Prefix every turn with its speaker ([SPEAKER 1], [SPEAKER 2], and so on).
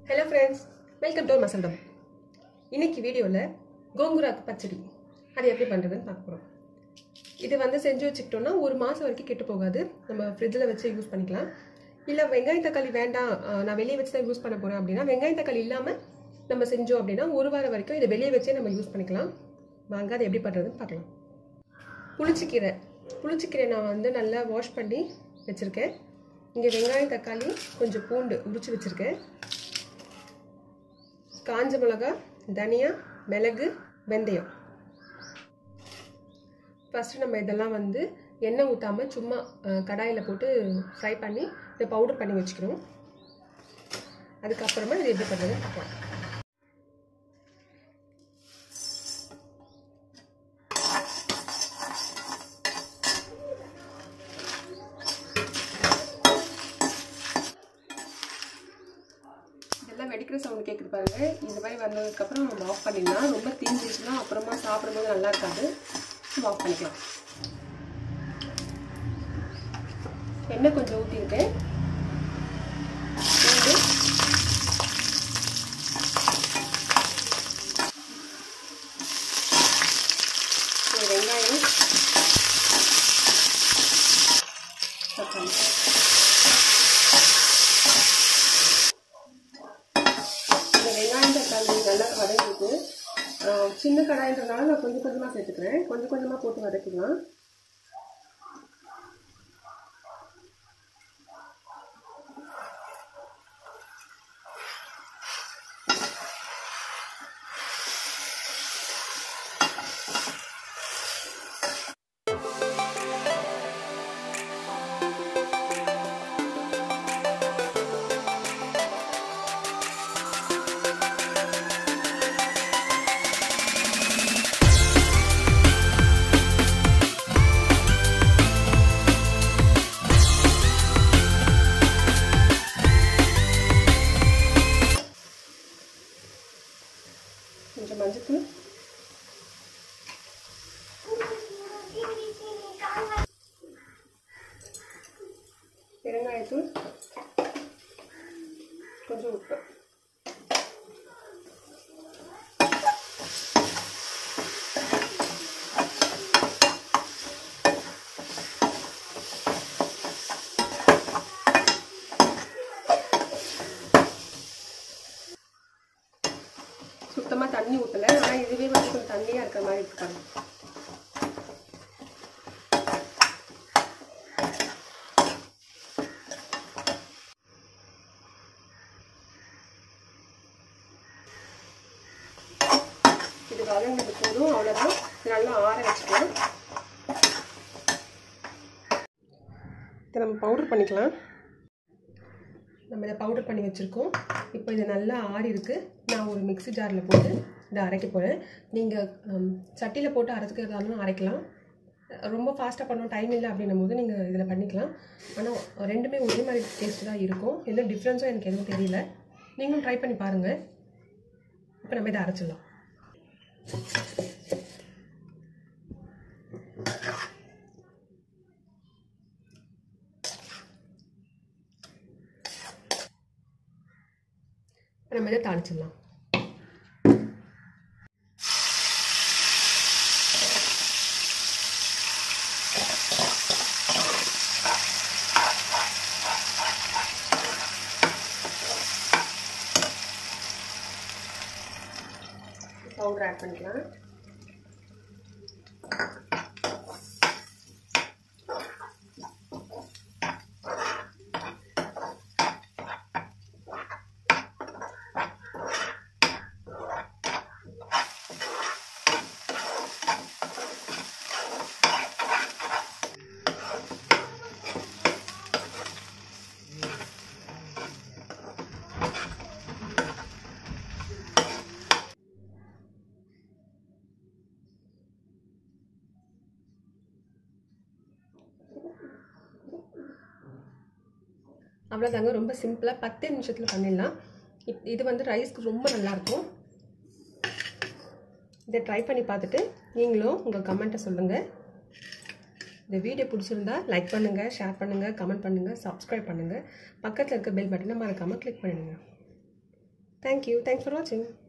[SPEAKER 1] hello friends welcome to மசண்டம் இன்னைக்கு வீடியோவில் கோங்குராக்கு பச்சடி அது எப்படி பண்ணுறதுன்னு பார்க்க போகிறோம் இது வந்து செஞ்சு வச்சுக்கிட்டோம்னா ஒரு மாதம் வரைக்கும் கெட்டு போகாது நம்ம ஃப்ரிட்ஜில் வச்சு யூஸ் பண்ணிக்கலாம் இல்லை வெங்காய தக்காளி வேண்டாம் அஹ், நான் வெளியே வச்சு தான் யூஸ் பண்ண போகிறேன் அப்படின்னா வெங்காய தக்காளி இல்லாமல் நம்ம செஞ்சோம் அப்படின்னா ஒரு வாரம் வரைக்கும் இதை வெளியே வச்சே நம்ம யூஸ் பண்ணிக்கலாம் வாங்க அதை எப்படி பண்ணுறதுன்னு பார்க்கலாம் புளிச்சிக்கீரை புளிச்சிக்கீரை நான் வந்து நல்லா வாஷ் பண்ணி வச்சுருக்கேன் இங்கே வெங்காயம் தக்காளி கொஞ்சம் பூண்டு உரிச்சு வச்சுருக்கேன் காஞ்ச மிளகா தனியா மிளகு வெந்தயம் ஃபஸ்ட்டு நம்ம இதெல்லாம் வந்து எண்ணெய் ஊற்றாமல் சும்மா கடாயில் போட்டு ஃப்ரை பண்ணி இதை பவுடர் பண்ணி வச்சுக்கணும் அதுக்கப்புறமா இது எப்படி பண்ணுறது பார்க்கலாம் இதெல்லாம் வெடிக்கிற சவுண்ட் கேட்குது பாருங்க இந்த மாதிரி வந்ததுக்கப்புறம் நம்ம ஆஃப் பண்ணிடலாம் ரொம்ப தீஞ்சிச்சுன்னா அப்புறமா சாப்பிடும்போது நல்லா இருக்காது நம்ம ஆஃப் பண்ணிக்கலாம் எண்ணெய் கொஞ்சம் ஊற்றிருக்கேன் பூண்டு ஒரு வெங்காயம் தக்காளி இந்த வெங்காயம் தக்காளி நல்லா வதங்கிட்டு ஆஹ் சின்ன கடாயின்றனால நான் கொஞ்சம் கொஞ்சமாக சேர்த்துக்கிறேன் கொஞ்சம் கொஞ்சமாக போட்டு வதக்கிக்கலாம் கொஞ்சம் மஞ்சத்தூள் பெருங்காயத்தூள் கொஞ்சம் உப்பு சுத்தமாக தண்ணி ஊற்றலை ஆனால் இதுவே வந்து கொஞ்சம் தண்ணியாக இருக்கிற மாதிரி இருக்கு பாருங்க இது வதங்கினது போதும் அவ்வளோதான் இது நல்லா ஆற வச்சுக்கலாம் இதை நம்ம பவுடர் பண்ணிக்கலாம் நம்ம இதை பவுடர் பண்ணி வச்சுருக்கோம் இப்போ இது நல்லா ஆறி இருக்கு நான் ஒரு மிக்ஸி ஜாரில் போட்டு இதை அரைக்க போகிறேன் நீங்கள் சட்டியில் போட்டு அரைச்சிக்கிறதாலும் அரைக்கலாம் ரொம்ப ஃபாஸ்ட்டாக பண்ணணும் டைம் இல்லை அப்படின்னும் போது நீங்கள் இதில் பண்ணிக்கலாம் ஆனால் ரெண்டுமே ஒரே மாதிரி டேஸ்ட்டு தான் இருக்கும் எந்த டிஃப்ரென்ஸும் எனக்கு எதுவும் தெரியல நீங்களும் ட்ரை பண்ணி பாருங்கள் இப்போ நம்ம இதை அரைச்சிடலாம் நம்ம இதை தாளிச்சிடலாம் பவுடர் ஆட் பண்ணிக்கலாம் அவ்வளோதாங்க ரொம்ப சிம்பிளாக பத்து நிமிஷத்தில் பண்ணிடலாம் இப் இது வந்து ரைஸ்க்கு ரொம்ப நல்லாயிருக்கும் இதை ட்ரை பண்ணி பார்த்துட்டு நீங்களும் உங்கள் கமெண்ட்டை சொல்லுங்கள் இந்த வீடியோ பிடிச்சிருந்தா லைக் பண்ணுங்கள் ஷேர் பண்ணுங்கள் கமெண்ட் பண்ணுங்கள் சப்ஸ்கிரைப் பண்ணுங்கள் பக்கத்தில் இருக்க பெல் பட்டனை மறக்காமல் கிளிக் பண்ணிடுங்க தேங்க்யூ தேங்க்ஸ் ஃபார் வாட்சிங்